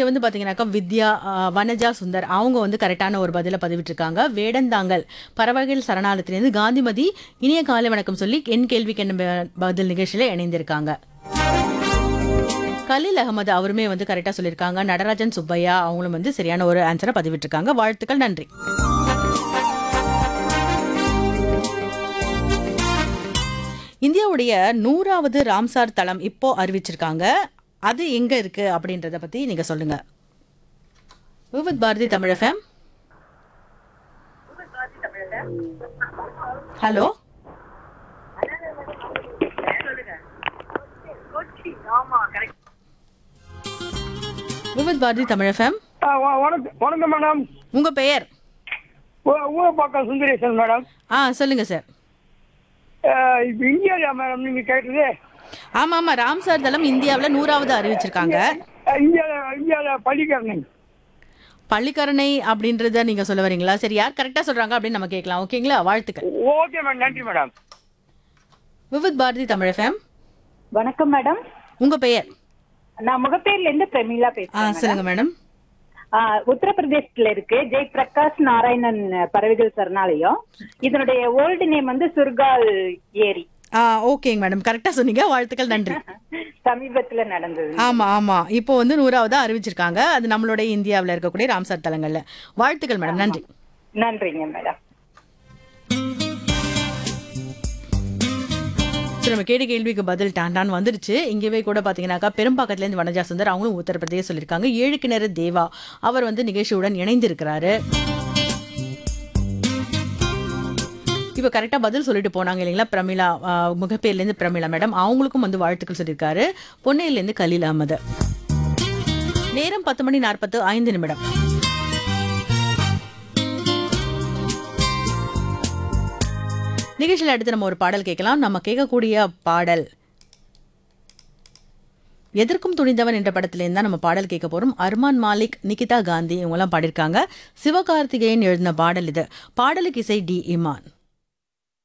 இங்க வந்து பாத்தீங்கன்னாக்கா வித்யா ஆ, வனஜா சுந்தர் அவங்க வந்து கரெக்டான ஒரு பதில பதிவிட்டிருக்காங்க வேடந்தாங்கல் பறவைகள் சரணாலயத்திலிருந்து காந்திமதி இனிய காலை வணக்கம் சொல்லி என் கேள்விக்கு என்ன ப- பதில் நிகழ்ச்சியில இணைந்திருக்காங்க கலீல் அகமது அவருமே வந்து கரெக்டா சொல்லியிருக்காங்க நடராஜன் சுப்பையா அவங்களும் வந்து சரியான ஒரு ஆன்சரை பதிவிட்டிருக்காங்க வாழ்த்துக்கள் நன்றி இந்தியாவுடைய நூறாவது ராம்சார் தளம் இப்போ அறிவிச்சிருக்காங்க அது எங்க இருக்கு அப்படின்றத பத்தி நீங்க சொல்லுங்க Vividh Bharati Tamil FM hello Vividh Bharati Tamil FM ஆ, வ- வணக்கம் வணக்கம் மேடம் உங்க பெயர் ஊ- ஊரப்பாக்கம் சுந்தரேசன் மேடம் ஆ சொல்லுங்க சார் ஆ, இப்போ இந்தியா மேடம் நீங்க கேட்டது ஆமா ஆமா ராம்சார் தளம் இந்தியாவுல நூறாவது அறிவிச்சிருக்காங்க இந்தியாவில் இந்தியாவில் பள்ளிக்கரணை பள்ளிக்கரணை அப்படின்றத நீங்க சொல்ல வரீங்களா சரி யார் கரெக்டா சொல்றாங்க அப்படின்னு நம்ம கேட்கலாம் ஓகேங்களா வாழ்த்துக்கள் ஓகே மேடம் நன்றி மேடம் விவித் பாரதி தமிழ் எஃப்எம் வணக்கம் மேடம் உங்க பெயர் நான் முகப்பேர்ல இருந்து பிரமீளா ஆ பேசுறேன் சொல்லுங்க மேடம் ஆ, உத்தரப்பிரதேசத்துல இருக்கு ஜெய் பிரகாஷ் நாராயணன் பறவைகள் சரணாலயம் இதனுடைய ஓல்டு நேம் வந்து சுர்கால் ஏரி ஆ ஓகேங்க மேடம் கரெக்டா சொன்னீங்க வாழ்த்துக்கள் நன்றி சமீபத்துல நடந்தது ஆமா ஆமா இப்போ வந்து நூறாவதா அறிவிச்சிருக்காங்க அது நம்மளுடைய இந்தியாவுல இருக்கக்கூடிய ராம்சார் தலங்கள்ல வாழ்த்துக்கள் மேடம் நன்றி நன்றிங்க மேடம் சரி நம்ம கேட்ட கேள்விக்கு பதில் டாண்டான் வந்துருச்சு இங்கேவே கூட பார்த்தீங்கன்னாக்கா பெரும்பாக்கத்துல இருந்து வனஜா சுந்தர் அவங்களும் உத்தரப்பிரதேச சொல்லியிருக்காங்க ஏழு கிணறு தேவா அவர் வந்து நிகழ்ச்சியுடன் இணைந்திருக்கிறாரு இப்போ கரெக்டாக பதில் சொல்லிட்டு போனாங்க இல்லைங்களா பிரமிளா ஆஹ், முகப்பேர்லேருந்து பிரமிளா மேடம் அவங்களுக்கும் வந்து வாழ்த்துக்கள் சொல்லியிருக்காரு பொன்னையிலேருந்து கலீல் அகமது நேரம் பத்து மணி நாற்பத்து ஐந்து நிமிடம் நிகழ்ச்சியில் அடுத்து நம்ம ஒரு பாடல் கேட்கலாம் நம்ம கேட்கக்கூடிய பாடல் எதற்கும் துணிந்தவன் என்ற படத்திலேருந்து தான் நம்ம பாடல் கேட்க போறோம் அர்மான் மாலிக் நிகிதா காந்தி இவங்கெல்லாம் பாடியிருக்காங்க சிவகார்த்திகேயன் எழுதின பாடல் இது பாடலுக்கு இசை டி இமான்